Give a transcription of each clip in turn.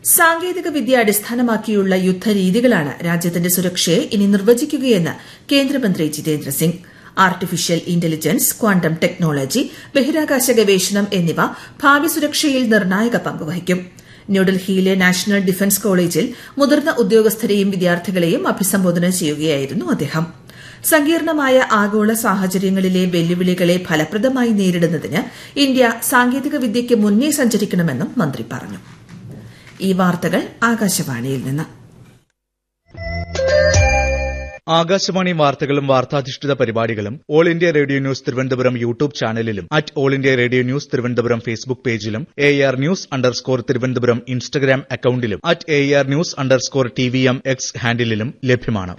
സാങ്കേതിക വിദ്യ അടിസ്ഥാനമാക്കിയുള്ള യുദ്ധരീതികളാണ് രാജ്യത്തിന്റെ സുരക്ഷയെ ഇനി നിർവചിക്കുകയെന്ന് കേന്ദ്രമന്ത്രി Jitendra Singh artificial intelligence quantum technology ബഹിരാകാശ ഗവേഷണം എന്നിവ ഭാവി സുരക്ഷയിൽ നിർണായക പങ്കുവഹിക്കും ന്യൂഡൽഹിയിലെ നാഷണൽ ഡിഫൻസ് കോളേജിൽ മുതിർന്ന ഉദ്യോഗസ്ഥരെയും വിദ്യാർത്ഥികളെയും അഭിസംബോധന ചെയ്യുകയായിരുന്നു അദ്ദേഹം സങ്കീർണമായ ആഗോള സാഹചര്യങ്ങളിലെ വെല്ലുവിളികളെ ഫലപ്രദമായി നേരിടുന്നതിന് ഇന്ത്യ സാങ്കേതിക വിദ്യയ്ക്ക് മുന്നേ സഞ്ചരിക്കണമെന്നും മന്ത്രി പറഞ്ഞു ഈ വാർത്തകൾ ആകാശവാണിയിൽ നിന്ന് ആകാശവാണി വാർത്തകളും വാർത്താധിഷ്ഠിത പരിപാടികളും all India radio news Thiruvananthapuram YouTube ചാനലിലും at all India radio news Thiruvananthapuram Facebook പേജിലും A R news underscore Thiruvananthapuram Instagram അക്കൌണ്ടിലും at A R news underscore T V M X ഹാൻഡിലും ലഭ്യമാണ്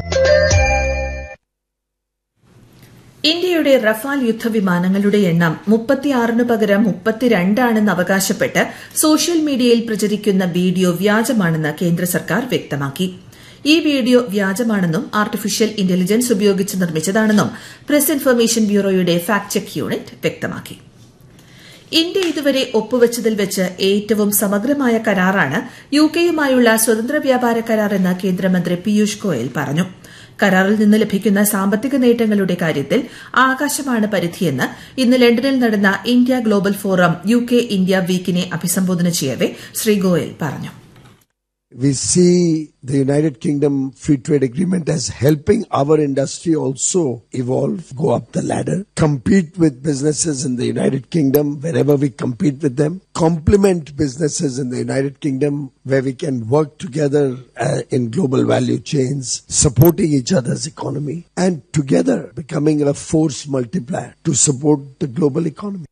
ഇന്ത്യയുടെ റഫാൽ യുദ്ധവിമാനങ്ങളുടെ എണ്ണം മുപ്പത്തിയാറിന് പകരം മുപ്പത്തിരണ്ടാണെന്ന് അവകാശപ്പെട്ട് സോഷ്യൽ മീഡിയയിൽ പ്രചരിക്കുന്ന വീഡിയോ വ്യാജമാണെന്ന് കേന്ദ്ര സർക്കാർ വ്യക്തമാക്കി ഈ വീഡിയോ വ്യാജമാണെന്നും ആർട്ടിഫിഷ്യൽ ഇന്റലിജൻസ് ഉപയോഗിച്ച് നിർമ്മിച്ചതാണെന്നും പ്രസ് ഇൻഫർമേഷൻ ബ്യൂറോയുടെ ഫാക്ട് ചെക്ക് യൂണിറ്റ് വ്യക്തമാക്കി ഇന്ത്യ ഇതുവരെ ഒപ്പുവച്ചതിൽ വെച്ച് ഏറ്റവും സമഗ്രമായ കരാറാണ് യുകെയുമായുള്ള സ്വതന്ത്ര വ്യാപാര കരാർ എന്ന് കേന്ദ്രമന്ത്രി പീയൂഷ് ഗോയൽ പറഞ്ഞു കരാറിൽ നിന്ന് ലഭിക്കുന്ന സാമ്പത്തിക നേട്ടങ്ങളുടെ കാര്യത്തിൽ ആകാശമാണ് പരിധിയെന്ന് ഇന്ന് ലണ്ടനിൽ നടന്ന India global forum U K India വീക്കിനെ അഭിസംബോധന ചെയ്യവെ ശ്രീ ഗോയൽ പറഞ്ഞു We see the United Kingdom Free Trade Agreement as helping our industry also evolve, go up the ladder, compete with businesses in the United Kingdom wherever we compete with them, complement businesses in the United Kingdom where we can work together uh, in global value chains, supporting each other's economy, and together becoming a force multiplier to support the global economy.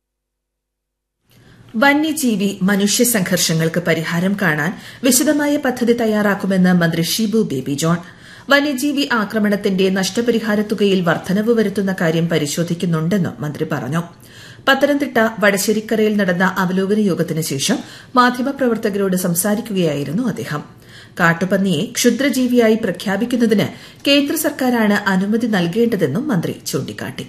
വന്യജീവി മനുഷ്യ സംഘർഷങ്ങൾക്ക് പരിഹാരം കാണാൻ വിശദമായ പദ്ധതി തയ്യാറാക്കുമെന്ന് മന്ത്രി Shibu baby John വന്യജീവി ആക്രമണത്തിന്റെ നഷ്ടപരിഹാര തുകയിൽ വർധനവ് വരുത്തുന്ന കാര്യം പരിശോധിക്കുന്നുണ്ടെന്നും മന്ത്രി പറഞ്ഞു പത്തനംതിട്ട വടശ്ശേരിക്കരയിൽ നടന്ന അവലോകന യോഗത്തിന് ശേഷം മാധ്യമപ്രവർത്തകരോട് സംസാരിക്കുകയായിരുന്നു അദ്ദേഹം കാട്ടുപന്നിയെ ക്ഷുദ്രജീവിയായി പ്രഖ്യാപിക്കുന്നതിന് കേന്ദ്ര സർക്കാരാണ് അനുമതി നൽകേണ്ടതെന്നും മന്ത്രി ചൂണ്ടിക്കാട്ടി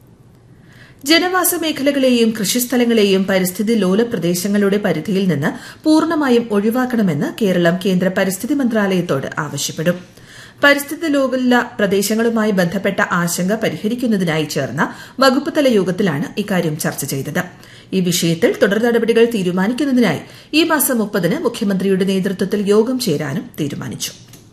ജനവാസ മേഖലകളെയും കൃഷിസ്ഥലങ്ങളെയും പരിസ്ഥിതി ലോല പ്രദേശങ്ങളുടെ പരിധിയിൽ നിന്ന് പൂർണ്ണമായും ഒഴിവാക്കണമെന്ന് കേരളം കേന്ദ്ര പരിസ്ഥിതി മന്ത്രാലയത്തോട് ആവശ്യപ്പെടും പരിസ്ഥിതി ലോല പ്രദേശങ്ങളുമായി ബന്ധപ്പെട്ട ആശങ്ക പരിഹരിക്കുന്നതിനായി ചേർന്ന വകുപ്പുതല യോഗത്തിലാണ് ഇക്കാര്യം ചർച്ച ചെയ്തത് ഈ വിഷയത്തിൽ തുടർ നടപടികൾ തീരുമാനിക്കുന്നതിനായി ഈ മാസം മുപ്പതിന് മുഖ്യമന്ത്രിയുടെ നേതൃത്വത്തിൽ യോഗം ചേരാനും തീരുമാനിച്ചു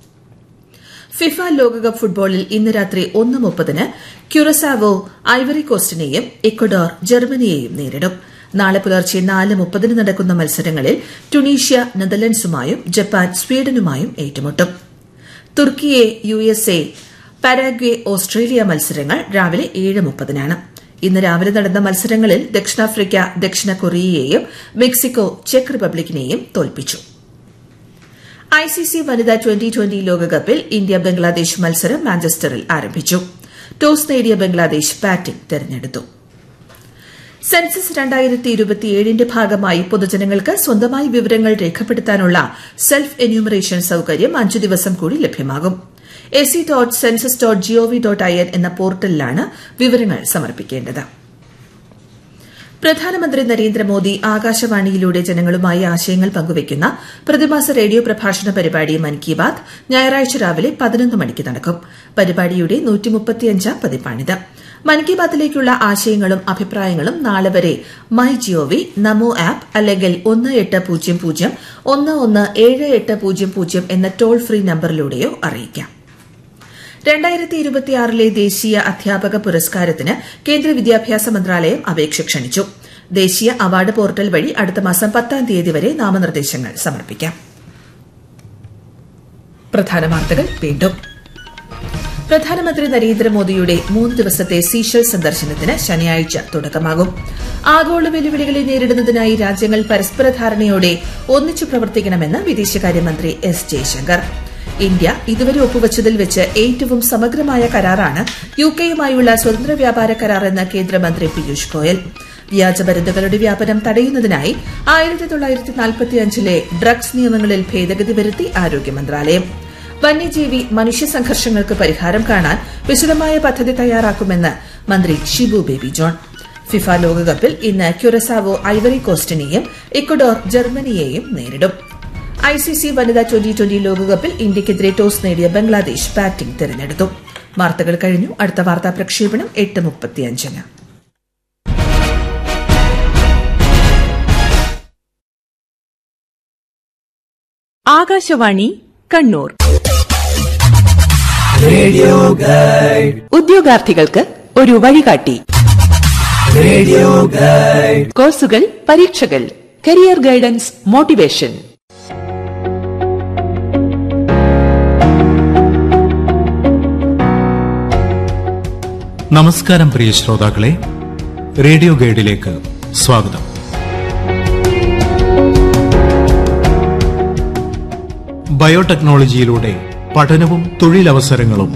ഫിഫ ലോകകപ്പ് ഫുട്ബോളിൽ ഇന്ന് രാത്രി ഒന്ന് മുപ്പതിന് ക്യുറസാവോ ഐവറി കോസ്റ്റിനെയും ഇക്വഡോർ ജർമ്മനിയെയും നേരിടും നാളെ പുലർച്ചെ നാല് മുപ്പതിന് നടക്കുന്ന മത്സരങ്ങളിൽ ടുണീഷ്യ നെതർലൻഡ്സുമായും ജപ്പാൻ സ്വീഡനുമായും ഏറ്റുമുട്ടും Turkiye U S A Paraguay Australia മത്സരങ്ങൾ രാവിലെ ഏഴ് മുപ്പതിനാണ് ഇന്ന് രാവിലെ നടന്ന മത്സരങ്ങളിൽ ദക്ഷിണാഫ്രിക്ക ദക്ഷിണ കൊറിയയെയും മെക്സിക്കോ ചെക്ക് റിപ്പബ്ലിക്കിനെയും തോൽപ്പിച്ചു ഐസിസി വനിതാ ട്വന്റി ട്വന്റി ലോകകപ്പിൽ ഇന്ത്യ ബംഗ്ലാദേശ് മത്സരം മാഞ്ചസ്റ്ററിൽ ആരംഭിച്ചു ടോസ് നേടിയ ബംഗ്ലാദേശ് ബാറ്റിംഗ് തെരഞ്ഞെടുത്തു സെൻസസ് രണ്ടായിരത്തി ഇരുപത്തിയേഴിന്റെ ഭാഗമായി പൊതുജനങ്ങൾക്ക് സ്വന്തമായി വിവരങ്ങൾ രേഖപ്പെടുത്താനുള്ള സെൽഫ് എന്യൂമറേഷൻ സൌകര്യം അഞ്ചു ദിവസം കൂടി ലഭ്യമാകും S C dot census dot G O V dot I N എന്ന പോർട്ടലിലാണ് വിവരങ്ങൾ സമർപ്പിക്കേണ്ടത് പ്രധാനമന്ത്രി നരേന്ദ്രമോദി ആകാശവാണിയിലൂടെ ജനങ്ങളുമായി ആശയങ്ങൾ പങ്കുവയ്ക്കുന്ന പ്രതിമാസ റേഡിയോ പ്രഭാഷണ പരിപാടി മൻ കി ബാത് ഞായറാഴ്ച രാവിലെ പതിനൊന്ന് മണിക്ക് നടക്കും പരിപാടിയുടെ പതിപ്പാണിത് മൻ കി ബാത്തിലേക്കുള്ള ആശയങ്ങളും അഭിപ്രായങ്ങളും നാളെ വരെ മൈ ജിഒവി നമോ ആപ്പ് അല്ലെങ്കിൽ ഒന്ന് എട്ട് പൂജ്യം പൂജ്യം ഒന്ന് ഒന്ന് ഏഴ് എട്ട് പൂജ്യം പൂജ്യം എന്ന ടോൾ ഫ്രീ നമ്പറിലൂടെയോ അറിയിക്കാം രണ്ടായിരത്തി ഇരുപത്തിയാറിലെ ദേശീയ അധ്യാപക പുരസ്കാരത്തിന് കേന്ദ്ര വിദ്യാഭ്യാസ മന്ത്രാലയം അപേക്ഷ ക്ഷണിച്ചു ദേശീയ അവാർഡ് പോർട്ടൽ വഴി അടുത്ത മാസം പത്താം തീയതി വരെ നാമനിർദ്ദേശങ്ങൾ സമർപ്പിക്കാം പ്രധാന വാർത്തകൾ വീണ്ടും പ്രധാനമന്ത്രി നരേന്ദ്രമോദിയുടെ മൂന്ന് ദിവസത്തെ സീഷൽ സന്ദർശനത്തിന് ശനിയാഴ്ച തുടക്കമാകും ആഗോള വെല്ലുവിളികളെ നേരിടുന്നതിനായി രാജ്യങ്ങൾ പരസ്പര ധാരണയോടെ ഒന്നിച്ചു പ്രവർത്തിക്കണമെന്ന് വിദേശകാര്യമന്ത്രി എസ് ജയശങ്കർ ഇന്ത്യ ഇതുവരെ ഒപ്പുവച്ചതിൽ വെച്ച് ഏറ്റവും സമഗ്രമായ കരാറാണ് യുകെയുമായുള്ള സ്വതന്ത്ര വ്യാപാര കരാർ എന്ന് കേന്ദ്രമന്ത്രി പീയൂഷ് ഗോയൽ വ്യാജമരുന്നുകളുടെ വ്യാപനം തടയുന്നതിനായി ആയിരത്തി തൊള്ളായിരത്തി നാൽപ്പത്തിയഞ്ചിലെ ഡ്രഗ്സ് നിയമങ്ങളിൽ ഭേദഗതി വരുത്തി ആരോഗ്യ മന്ത്രാലയം വന്യജീവി മനുഷ്യ സംഘർഷങ്ങൾക്ക് പരിഹാരം കാണാൻ വിശദമായ പദ്ധതി തയ്യാറാക്കുമെന്ന് മന്ത്രി ഷിബു ബേബി ജോൺ ഫിഫ ലോകകപ്പിൽ ഇന്ന് ക്യുറസാവോ ഐവറി കോസ്റ്റിനെയും ഇക്വഡോർ ജർമ്മനിയെയും നേരിടും ഐ സി സി വനിതാ ട്വന്റി ട്വന്റി ലോകകപ്പിൽ ഇന്ത്യക്കെതിരെ ടോസ് നേടിയ ബംഗ്ലാദേശ് ബാറ്റിംഗ് തിരഞ്ഞെടുത്തു വാർത്തകൾ കഴിഞ്ഞു അടുത്ത വാർത്താ പ്രക്ഷേപണം എട്ട് മുപ്പത്തിയഞ്ചിന് ആകാശവാണി കണ്ണൂർ ഉദ്യോഗാർത്ഥികൾക്ക് ഒരു വഴികാട്ടി കോഴ്സുകൾ പരീക്ഷകൾ കരിയർ ഗൈഡൻസ് മോട്ടിവേഷൻ നമസ്കാരം പ്രിയ ശ്രോതാക്കളെ റേഡിയോ ഗൈഡിലേക്ക് സ്വാഗതം ബയോടെക്നോളജിയിലൂടെ പഠനവും തൊഴിലവസരങ്ങളും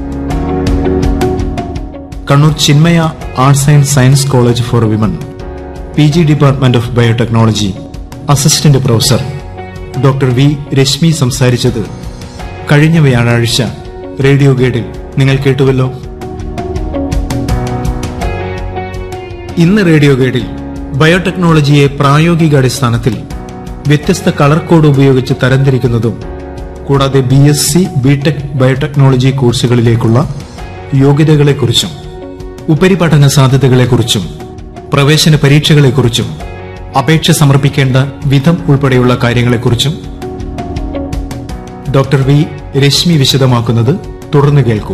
Kannur Chinmaya arts and science college for women P G department of biotechnology assistant professor doctor V Reshmi സംസാരിച്ചത് കഴിഞ്ഞ വ്യാഴാഴ്ച റേഡിയോ ഗൈഡിൽ നിങ്ങൾ കേട്ടുവല്ലോ ഇന്ന് റേഡിയോ ഗൈഡിൽ ബയോടെക്നോളജിയെ പ്രായോഗിക അടിസ്ഥാനത്തിൽ വ്യത്യസ്ത കളർ കോഡ് ഉപയോഗിച്ച് തരംതിരിക്കുന്നതും കൂടാതെ B S C BTech biotechnology കോഴ്സുകളിലേക്കുള്ള യോഗ്യതകളെക്കുറിച്ചും ഉപരിപഠന സാധ്യതകളെക്കുറിച്ചും പ്രവേശന പരീക്ഷകളെക്കുറിച്ചും അപേക്ഷ സമർപ്പിക്കേണ്ട വിധം ഉൾപ്പെടെയുള്ള കാര്യങ്ങളെക്കുറിച്ചും ഡോക്ടർ വി രശ്മി വിശദമാക്കുന്നത് തുടർന്ന് കേൾക്കൂ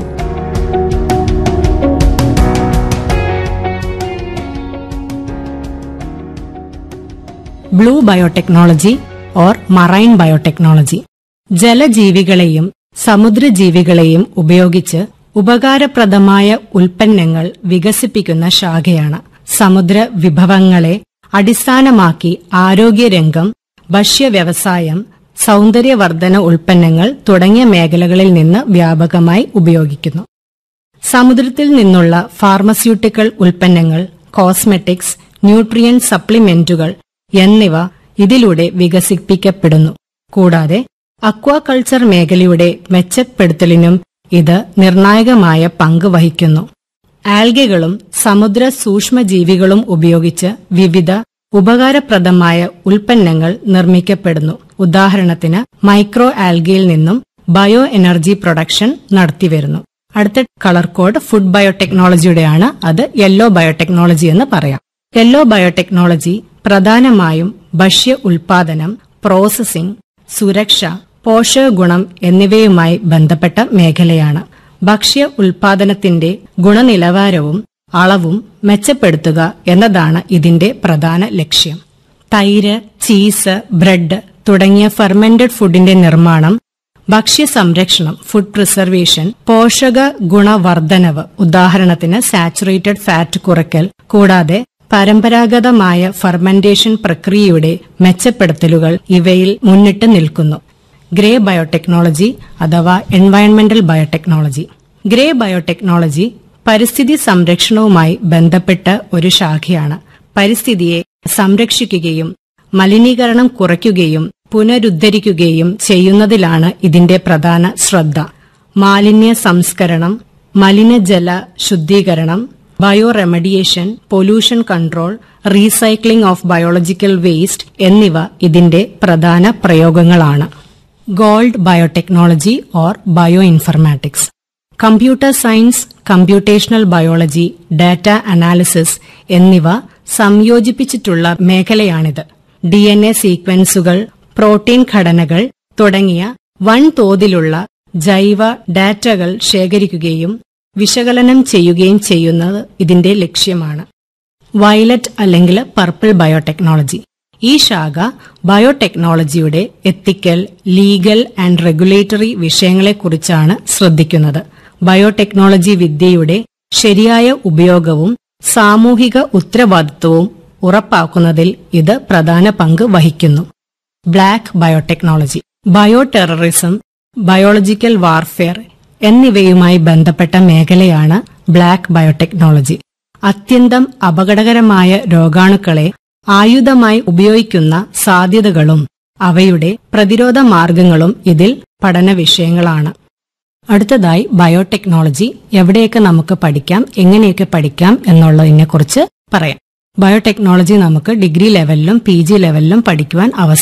blue biotechnology or marine biotechnology ജലജീവികളെയും സമുദ്രജീവികളെയും ഉപയോഗിച്ച് ഉപകാരപ്രദമായ ഉൽപ്പന്നങ്ങൾ വികസിപ്പിക്കുന്ന ശാഖയാണ് സമുദ്ര വിഭവങ്ങളെ അടിസ്ഥാനമാക്കി ആരോഗ്യരംഗം ഭക്ഷ്യവ്യവസായം സൗന്ദര്യവർദ്ധന ഉൽപ്പന്നങ്ങൾ തുടങ്ങിയ മേഖലകളിൽ നിന്ന് വ്യാപകമായി ഉപയോഗിക്കുന്നു സമുദ്രത്തിൽ നിന്നുള്ള ഫാർമസ്യൂട്ടിക്കൽ ഉൽപ്പന്നങ്ങൾ കോസ്മെറ്റിക്സ് ന്യൂട്രിയൻ സപ്ലിമെന്റുകൾ എന്നിവ ഇതിലൂടെ വികസിപ്പിക്കപ്പെടുന്നു കൂടാതെ അക്വാകൾച്ചർ മേഖലയുടെ മെച്ചപ്പെടുത്തലിനും ഇത് നിർണായകമായ പങ്ക് വഹിക്കുന്നു ആൽഗകളും സമുദ്ര സൂക്ഷ്മജീവികളും ഉപയോഗിച്ച് വിവിധ ഉപകാരപ്രദമായ ഉൽപ്പന്നങ്ങൾ നിർമ്മിക്കപ്പെടുന്നു ഉദാഹരണത്തിന് മൈക്രോ ആൽഗയിൽ നിന്നും ബയോ എനർജി പ്രൊഡക്ഷൻ നടത്തിവരുന്നു അടുത്ത കളർ കോഡ് ഫുഡ് ബയോടെക്നോളജിയുടെയാണ് അത് യെല്ലോ ബയോടെക്നോളജി എന്ന് പറയാം യെല്ലോ ബയോടെക്നോളജി പ്രധാനമായും ഭക്ഷ്യ ഉൽപാദനം പ്രോസസ്സിംഗ് സുരക്ഷ പോഷകഗുണം എന്നിവയുമായി ബന്ധപ്പെട്ട മേഖലയാണ് ഭക്ഷ്യ ഉൽപാദനത്തിന്റെ ഗുണനിലവാരവും അളവും മെച്ചപ്പെടുത്തുക എന്നതാണ് ഇതിന്റെ പ്രധാന ലക്ഷ്യം തൈര് ചീസ് ബ്രെഡ് തുടങ്ങിയ ഫെർമെന്റഡ് ഫുഡിന്റെ നിർമ്മാണം ഭക്ഷ്യ സംരക്ഷണം ഫുഡ് പ്രിസർവേഷൻ പോഷക ഗുണവർദ്ധനവ് ഉദാഹരണത്തിന് സാച്ചുറേറ്റഡ് ഫാറ്റ് കുറയ്ക്കൽ കൂടാതെ പരമ്പരാഗതമായ ഫെർമെന്റേഷൻ പ്രക്രിയയുടെ മെച്ചപ്പെടുത്തലുകൾ ഇവയിൽ മുന്നിട്ട് നിൽക്കുന്നു ഗ്രേ ബയോടെക്നോളജി അഥവാ എൻവയൺമെന്റൽ ബയോടെക്നോളജി ഗ്രേ ബയോടെക്നോളജി പരിസ്ഥിതി സംരക്ഷണവുമായി ബന്ധപ്പെട്ട ഒരു ശാഖയാണ് പരിസ്ഥിതിയെ സംരക്ഷിക്കുകയും മലിനീകരണം കുറയ്ക്കുകയും പുനരുദ്ധരിക്കുകയും ചെയ്യുന്നതിലാണ് ഇതിന്റെ പ്രധാന ശ്രദ്ധ മാലിന്യ സംസ്കരണം മലിനജല ശുദ്ധീകരണം bioremediation pollution control recycling of biological waste എന്നിവ ഇതിന്റെ പ്രധാന പ്രയോഗങ്ങളാണ് gold biotechnology or bioinformatics computer science computational biology data analysis എന്നിവ സംയോജിപ്പിച്ചിട്ടുള്ള മേഖലയാണിത് D N A sequences protein ഘടനകൾ തുടങ്ങിയ വൻതോതിലുള്ള ജൈവ ഡാറ്റകൾ ശേഖരിക്കുകയും വിശകലനം ചെയ്യുകയും ചെയ്യുന്നത് ഇതിന്റെ ലക്ഷ്യമാണ് വയലറ്റ് അല്ലെങ്കിൽ പർപ്പിൾ ബയോടെക്നോളജി ഈ ശാഖ ബയോടെക്നോളജിയുടെ എത്തിക്കൽ ലീഗൽ ആൻഡ് റെഗുലേറ്ററി വിഷയങ്ങളെക്കുറിച്ചാണ് ശ്രദ്ധിക്കുന്നത് ബയോടെക്നോളജി വിദ്യയുടെ ശരിയായ ഉപയോഗവും സാമൂഹിക ഉത്തരവാദിത്വവും ഉറപ്പാക്കുന്നതിൽ ഇത് പ്രധാന പങ്ക് വഹിക്കുന്നു black biotechnology bioterrorism biological warfare എന്നിവയുമായി ബന്ധപ്പെട്ട മേഖലയാണ് ബ്ലാക്ക് ബയോടെക്നോളജി അത്യന്തം അപകടകരമായ രോഗാണുക്കളെ ആയുധമായി ഉപയോഗിക്കുന്ന സാധ്യതകളും അവയുടെ പ്രതിരോധ മാർഗങ്ങളും ഇതിൽ പഠന വിഷയങ്ങളാണ് അടുത്തതായി ബയോടെക്നോളജി എവിടെയൊക്കെ നമുക്ക് പഠിക്കാം എങ്ങനെയൊക്കെ പഠിക്കാം എന്നുള്ളതിനെ കുറിച്ച് പറയാം ബയോടെക്നോളജി നമുക്ക് ഡിഗ്രി ലെവലിലും പി ജി ലെവലിലും പഠിക്കുവാൻ അവസരം